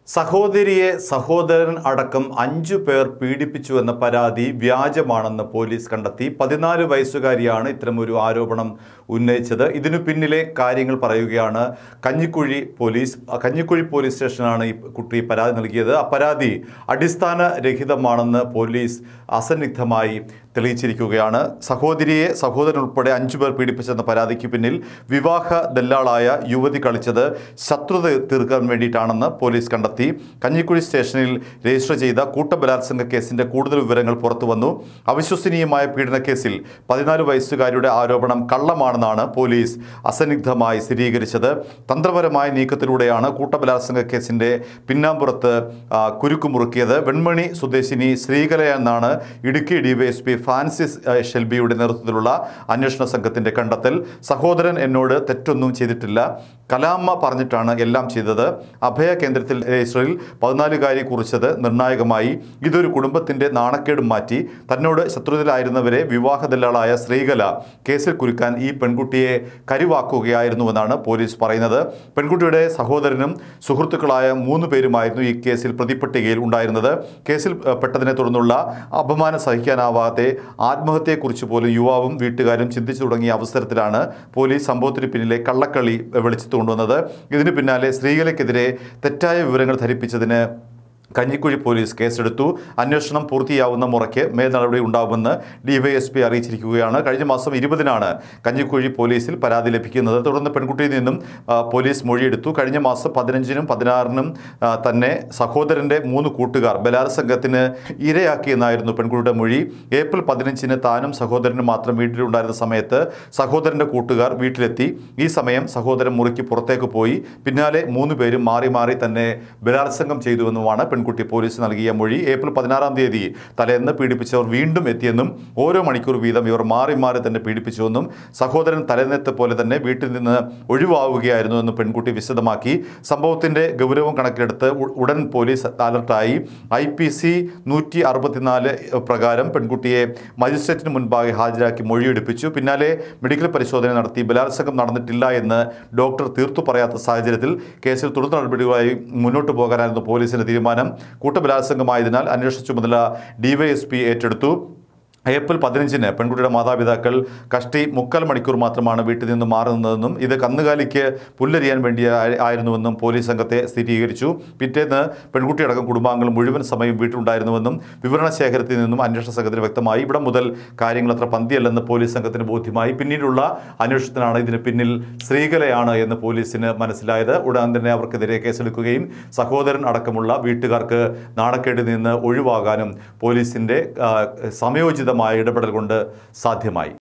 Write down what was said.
സഹോദരിയെ സഹോദരൻ അടക്കം അഞ്ചു പേർ പീഡിപ്പിച്ചുവെന്ന പരാതി വ്യാജമാണെന്ന് പോലീസ് കണ്ടെത്തി പതിനാല് വയസ്സുകാരിയാണ് ഇത്തരമൊരു ആരോപണം ഉന്നയിച്ചത് ഇതിനു പിന്നിലെ കാര്യങ്ങൾ പറയുകയാണ് കഞ്ഞിക്കുഴി പോലീസ് കഞ്ഞിക്കുഴി പോലീസ് സ്റ്റേഷനാണ് ഈ കുട്ടി പരാതി നൽകിയത് ആ പരാതി അടിസ്ഥാനരഹിതമാണെന്ന് പോലീസ് അസന്നിഗ്ധമായി തെളിയിച്ചിരിക്കുകയാണ് സഹോദരിയെ സഹോദരൻ ഉൾപ്പെടെ അഞ്ചു പേർ പീഡിപ്പിച്ചെന്ന പരാതിക്ക് പിന്നിൽ വിവാഹ ദല്ലാളായ യുവതി കളിച്ചത് ശത്രുത തീർക്കാൻ വേണ്ടിയിട്ടാണെന്ന് പോലീസ് കണ്ടെത്തി കഞ്ഞിക്കുഴി സ്റ്റേഷനിൽ രജിസ്റ്റർ ചെയ്ത കൂട്ടബലാത്സംഗ കേസിന്റെ കൂടുതൽ വിവരങ്ങൾ പുറത്തു വന്നു അവിശ്വസനീയമായ പീഡന കേസിൽ പതിനാല് വയസ്സുകാരിയുടെ ആരോപണം കള്ളമാണെന്നാണ് പോലീസ് അസന്നിഗ്ധമായി സ്ഥിരീകരിച്ചത് തന്ത്രപരമായ നീക്കത്തിലൂടെയാണ് കൂട്ടബലാത്സംഗ കേസിന്റെ പിന്നാമ്പുറത്ത് ആ, കുരുക്കുമുറുക്കിയത് വെൺമണി സ്വദേശിനി ശ്രീകല എന്നാണ് ഇടുക്കി ഡിവൈഎസ്പി ഫ്രാൻസിസ് ആ, ഷെൽബിയുടെ നേതൃത്വത്തിലുള്ള അന്വേഷണ സംഘത്തിന്റെ കണ്ടെത്തൽ സഹോദരൻ എന്നോട് തെറ്റൊന്നും ചെയ്തിട്ടില്ല കലാമ്മ പറഞ്ഞിട്ടാണ് എല്ലാം ചെയ്തത് അഭയ കേന്ദ്രത്തിൽ രജിസ്റ്ററിൽ പതിനാലുകാരി കുറിച്ചത് നിർണായകമായി ഇതൊരു കുടുംബത്തിന്റെ നാണക്കേട് മാറ്റി തന്നോട് ശത്രുതയിലായിരുന്നവരെ വിവാഹദല്ലാളായ ശ്രീകല കേസിൽ കുരുക്കാൻ ഈ പെൺകുട്ടിയെ കരുവാക്കുകയായിരുന്നുവെന്നാണ് പോലീസ് പറയുന്നത് പെൺകുട്ടിയുടെ സഹോദരനും സുഹൃത്തുക്കളായ മൂന്ന് പേരുമായിരുന്നു ഈ കേസിൽ പ്രതിപ്പട്ടികയിൽ ഉണ്ടായിരുന്നത് കേസിൽ ഏഹ്, പെട്ടതിനെ തുടർന്നുള്ള അപമാനം സഹിക്കാനാവാതെ ആത്മഹത്യയെക്കുറിച്ച് പോലും യുവാവും വീട്ടുകാരും ചിന്തിച്ചു തുടങ്ങിയ അവസരത്തിലാണ് പോലീസ് സംഭവത്തിന് പിന്നിലെ കള്ളക്കളി വെളിച്ചത്ത് കൊണ്ടുവന്നത് ഇതിന് പിന്നാലെ സ്ത്രീകൾക്കെതിരെ തെറ്റായ വിവരങ്ങൾ ധരിപ്പിച്ചതിന് കഞ്ഞിക്കുഴി പോലീസ് കേസെടുത്തു അന്വേഷണം പൂർത്തിയാവുന്ന മുറയ്ക്ക് മേൽ നടപടി ഉണ്ടാകുമെന്ന് ഡിവൈഎസ്പി അറിയിച്ചിരിക്കുകയാണ് കഴിഞ്ഞ മാസം ഇരുപതിനാണ് കഞ്ഞിക്കുഴി പോലീസിൽ പരാതി ലഭിക്കുന്നത് തുടർന്ന് പെൺകുട്ടിയിൽ നിന്നും ആ, പോലീസ് മൊഴിയെടുത്തു കഴിഞ്ഞ മാസം പതിനഞ്ചിനും പതിനാറിനും ആ, തന്നെ സഹോദരന്റെ മൂന്ന് കൂട്ടുകാർ ബലാത്സംഗത്തിന് ഇരയാക്കിയെന്നായിരുന്നു പെൺകുട്ടിയുടെ മൊഴി ഏപ്രിൽ പതിനഞ്ചിന് താനും സഹോദരനും മാത്രം വീട്ടിലുണ്ടായിരുന്ന സമയത്ത് സഹോദരന്റെ കൂട്ടുകാർ വീട്ടിലെത്തി ഈ സമയം സഹോദരൻ മുറിക്ക് പുറത്തേക്ക് പോയി പിന്നാലെ മൂന്ന് പേരും മാറി മാറി തന്നെ ബലാത്സംഗം ചെയ്തുവെന്നുമാണ് പെൺകുട്ടി പോലീസ് നൽകിയ മൊഴി ഏപ്രിൽ പതിനാറാം തീയതി തലേന്ന് പീഡിപ്പിച്ചവർ വീണ്ടും എത്തിയെന്നും ഓരോ മണിക്കൂർ വീതം ഇവർ മാറി മാറി തന്നെ പീഡിപ്പിച്ചുവെന്നും സഹോദരൻ തലേന്നത്തെ പോലെ തന്നെ വീട്ടിൽ നിന്ന് ഒഴിവാവുകയായിരുന്നു എന്ന് പെൺകുട്ടി വിശദമാക്കി സംഭവത്തിന്റെ ഗൗരവം കണക്കിലെടുത്ത് ഉ- ഉടൻ പോലീസ് അലർട്ടായി ഐ പി സി നൂറ്റി അറുപത്തിനാല് പ്രകാരം പെൺകുട്ടിയെ മജിസ്ട്രേറ്റിന് മുൻപാകെ ഹാജരാക്കി മൊഴിയെടുപ്പിച്ചു പിന്നാലെ മെഡിക്കൽ പരിശോധന നടത്തി ബലാത്സംഗം നടന്നിട്ടില്ല എന്ന് ഡോക്ടർ തീർത്തു പറയാത്ത സാഹചര്യത്തിൽ കേസിൽ തുടർ നടപടികളുമായി മുന്നോട്ട് പോകാനായിരുന്നു പോലീസിന്റെ തീരുമാനം കൂട്ടബലാത്സംഗമായതിനാൽ അന്വേഷണ ചുമതല ഡിവൈഎസ്പി ഏറ്റെടുത്തു ഏപ്രിൽ പതിനഞ്ചിന് പെൺകുട്ടിയുടെ മാതാപിതാക്കൾ കഷ്ടി മുക്കാൽ മണിക്കൂർ മാത്രമാണ് വീട്ടിൽ നിന്ന് മാറുന്നതെന്നും ഇത് കന്നുകാലിക്ക് പുല്ലരിയാൻ വേണ്ടി ആയി- ആയിരുന്നുവെന്നും പോലീസ് സംഘത്തെ സ്ഥിരീകരിച്ചു പിറ്റേന്ന് പെൺകുട്ടിയടക്കം കുടുംബാംഗങ്ങൾ മുഴുവൻ സമയം വീട്ടിലുണ്ടായിരുന്നുവെന്നും വിവരണ ശേഖരത്തിൽ നിന്നും അന്വേഷണ സംഘത്തിന് വ്യക്തമായി ഇവിടെ മുതൽ കാര്യങ്ങൾ അത്ര പന്തിയല്ലെന്ന് പോലീസ് സംഘത്തിന് ബോധ്യമായി പിന്നീടുള്ള അന്വേഷണത്തിനാണ് ഇതിന് പിന്നിൽ സ്ത്രീകളെയാണ് എന്ന് പോലീസിന് മനസ്സിലായത് ഉടൻ തന്നെ അവർക്കെതിരെ കേസെടുക്കുകയും സഹോദരൻ അടക്കമുള്ള വീട്ടുകാർക്ക് നാണക്കേടിൽ നിന്ന് ഒഴിവാകാനും പോലീസിന്റെ ആ, സമയോചിതമായ ഇടപെടൽ കൊണ്ട് സാധ്യമായി